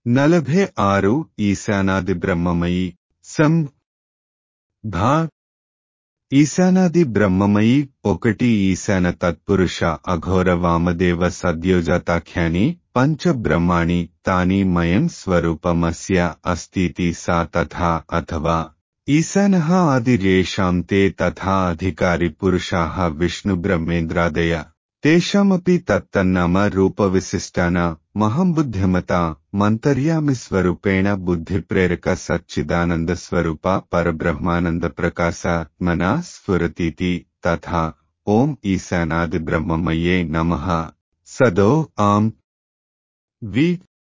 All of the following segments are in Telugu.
నలభై ఆరు ఈశానాది బ్రహ్మమయి సం భా ఈశానాది బ్రహ్మమయి ఒకటి ఈశాన తత్పురుష అఘోర వామదేవ సద్యోజాతాఖ్యాని పంచ బ్రహ్మాణి తాని మయం స్వరూపమస్య అస్తితి సా తథా అథవా ఈశానః ఆదిరేషాం తే తథా అధికారి పురుషాः విష్ణుబ్రహ్మేంద్రాదయ తేషామపి తత్తన్నామ రూపవిశిష్టాన మహంబుద్ధిమత మంతర్యామి స్వరూపేణ బుద్ధిప్రేరక సచ్చిదానంద స్వరూప పరబ్రహ్మానంద ప్రకాశాత్మన స్ఫురతీతి తథా ఓం ఈశానాది బ్రహ్మమయ్యే నమః సదో ఆం వి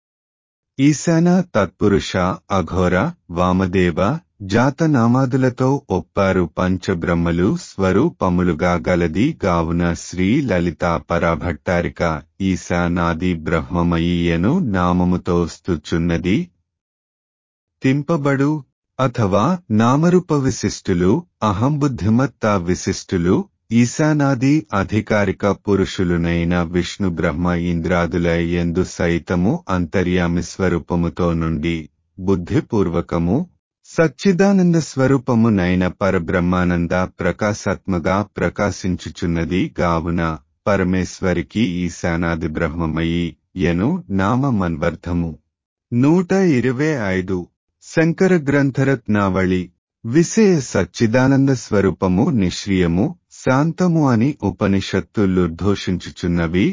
ఈశాన తత్పురుష అఘోర వామదేవ జాతనామాదులతో ఒప్పారు పంచబ్రహ్మలు స్వరూపములుగా గలది గావున శ్రీ లలిత పరాభట్టారిక ఈశానాది బ్రహ్మమయీయను నామముతో స్తుచున్నది తింపబడు అథవా నామరూప విశిష్టులు అహంబుద్ధిమత్త విశిష్టులు ఈశానాది అధికారిక పురుషులునైన విష్ణు బ్రహ్మ ఇంద్రాదుల ఎందు సైతము అంతర్యామి స్వరూపముతో నుండి బుద్ధిపూర్వకము సచ్చిదానంద స్వరూపమునైన పరబ్రహ్మానంద ప్రకాశాత్మగా ప్రకాశించుచున్నది గావున పరమేశ్వరికి ఈశానాది బ్రహ్మమయి ఎను నామమన్వర్థము నూట ఇరవై ఐదు శంకర గ్రంథరత్నావళి విషయ సచ్చిదానంద స్వరూపము నిష్క్రియము శాంతము అని ఉపనిషత్తులుర్ఘోషించుచున్నవి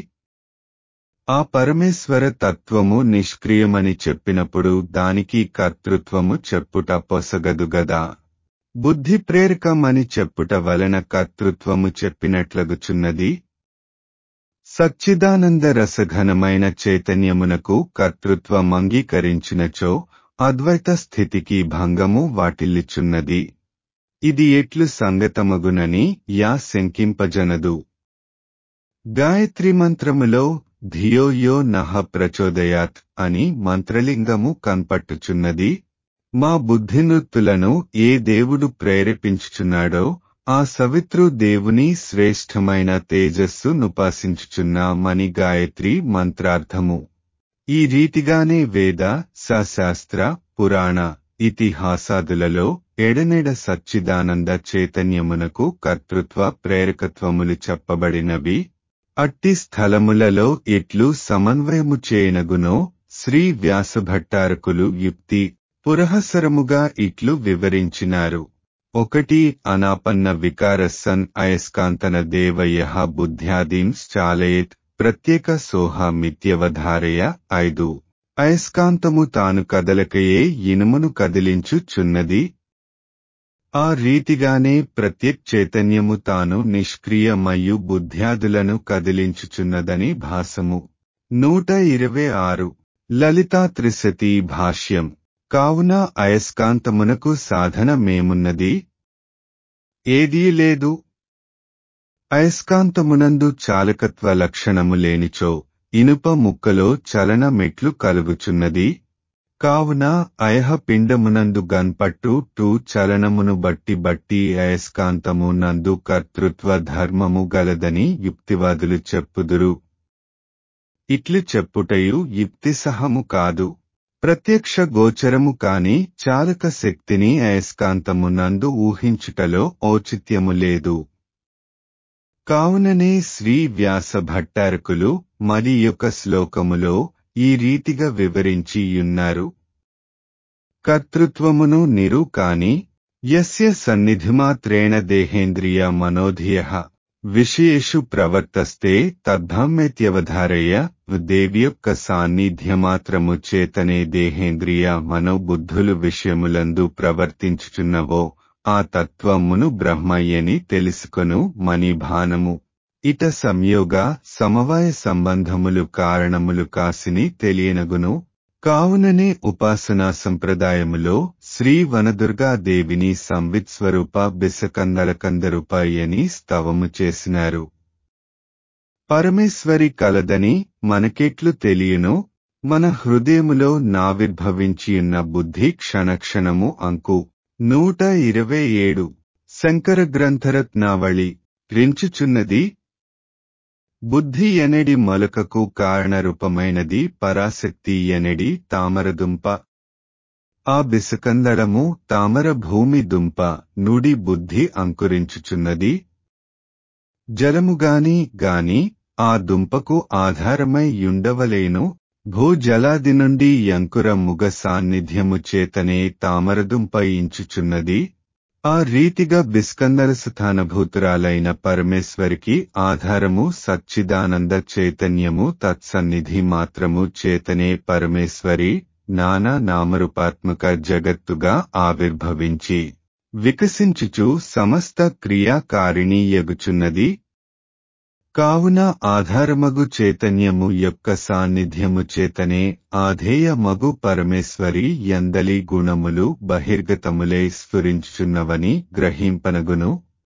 ఆ పరమేశ్వర తత్వము నిష్క్రియమని చెప్పినప్పుడు దానికి కర్తృత్వము చెప్పుట పొసగదు గదా బుద్ధి ప్రేరకమని చెప్పుట వలన కర్తృత్వము చెప్పినట్లగుచున్నది సచ్చిదానంద రసఘనమైన చైతన్యమునకు కర్తృత్వం అంగీకరించినచో అద్వైత స్థితికి భంగము వాటిల్లిచున్నది ఇది ఎట్లు సంగతమగునని యా శంకింపజనదు గాయత్రి మంత్రములో ధియో యో నహ ప్రచోదయాత్ అని మంత్రలింగము కన్పట్టుచున్నది మా బుద్ధినృత్తులను ఏ దేవుడు ప్రేరేపించుచున్నాడో ఆ సవిత్రు దేవుని శ్రేష్టమైన తేజస్సు నుపాసించుచున్నామని గాయత్రి మంత్రార్థము ఈ రీతిగానే వేద సశాస్త్ర పురాణ ఇతిహాసాదులలో ఎడనెడ సచ్చిదానంద చైతన్యమునకు కర్తృత్వ ప్రేరకత్వములు చెప్పబడినవి అట్టి స్థలములలో ఎట్లు సమన్వయము చేయనగునో శ్రీ వ్యాసభట్టారకులు యుక్తి పురహసరముగా ఇట్లు వివరించినారు ఒకటి అనాపన్న వికారస్సన్ అయస్కాంతన దేవయ బుద్ధ్యాదీంశ్చాలయేత్ ప్రత్యేక సోహమిత్యవధారయ ఐదు అయస్కాంతము తాను కదలకయే ఇనుమును కదిలించుచున్నది ఆ రీతిగానే ప్రత్యేక్ చైతన్యము తాను నిష్క్రియమయ్యు బుద్ధ్యాదులను కదిలించుచున్నదని భాసము నూట ఇరవై ఆరు లలితా త్రిశతి భాష్యం కావున అయస్కాంతమునకు సాధనమేమున్నది ఏదీ లేదు అయస్కాంతమునందు చాలకత్వ లక్షణము లేనిచో ఇనుప ముక్కలో చలన మెట్లు కలుగుచున్నది కావున అయహ పిండమునందు గన్పట్టు టూ చలనమును బట్టి బట్టి అయస్కాంతము నందు కర్తృత్వ ధర్మము గలదని యుక్తివాదులు చెప్పుదురు ఇట్లు చెప్పుటయు యుక్తిసహము కాదు ప్రత్యక్ష గోచరము కాని చాలక శక్తిని అయస్కాంతము నందు ఊహించుటలో ఔచిత్యము లేదు కావుననే శ్రీ వ్యాస భట్టారకులు మరి యొక్క శ్లోకములో ఈ రీతిగా వివరించియున్నారు కర్తృత్వమును నిరు కాని యస్య సన్నిధిమాత్రేణ దేహేంద్రియ మనోధియ విషయేషు ప్రవర్తస్తే తద్భామ్యత్యవధారయ దేవి యొక్క సాన్నిధ్యమాత్రము చేతనే దేహేంద్రియ మనోబుద్ధులు విషయములందు ప్రవర్తించుచున్నవో ఆ తత్వమును బ్రహ్మయ్యని తెలుసుకొను మణిభానము ఇట సంయోగ సమవాయ సంబంధములు కారణములు కాసిని తెలియనగును కావుననే ఉపాసనా సంప్రదాయములో శ్రీ వనదుర్గాదేవిని సంవిత్స్వరూప బిసకందలకందరూపాయని స్తవము చేసినారు పరమేశ్వరి కలదని మనకెట్లు తెలియను మన హృదయములో నావిర్భవించియున్న బుద్ధి క్షణక్షణము అంకు నూట ఇరవై ఏడు శంకర గ్రంథరత్నావళి రించుచున్నది బుద్ధి ఎనడి మొలకకు కారణరూపమైనది పరాశక్తి ఎనడి తామరదుంప ఆ బిసకందరము తామర భూమి దుంప నుడి బుద్ధి అంకురించుచున్నది జలముగాని గాని ఆ దుంపకు ఆధారమై యుండవలేను భూజలాది నుండి యంకుర ముగ సాన్నిధ్యము చేతనే తామరదుంప ఇంచుచున్నది ఆ రీతిగా బిస్కందరసథానభూతురాలైన పరమేశ్వరికి ఆధారము సచ్చిదానంద చైతన్యము తత్సన్నిధి మాత్రము చేతనే పరమేశ్వరి నానా నామరూపాత్మక జగత్తుగా ఆవిర్భవించి వికసించుచు సమస్త క్రియాకారిణి ఎగుచున్నది కావున ఆధారమగు చైతన్యము యొక్క సాన్నిధ్యము చేతనే ఆధేయ మగు పరమేశ్వరి ఎందలి గుణములు బహిర్గతములే స్ఫురించుచున్నవని గ్రహింపనగును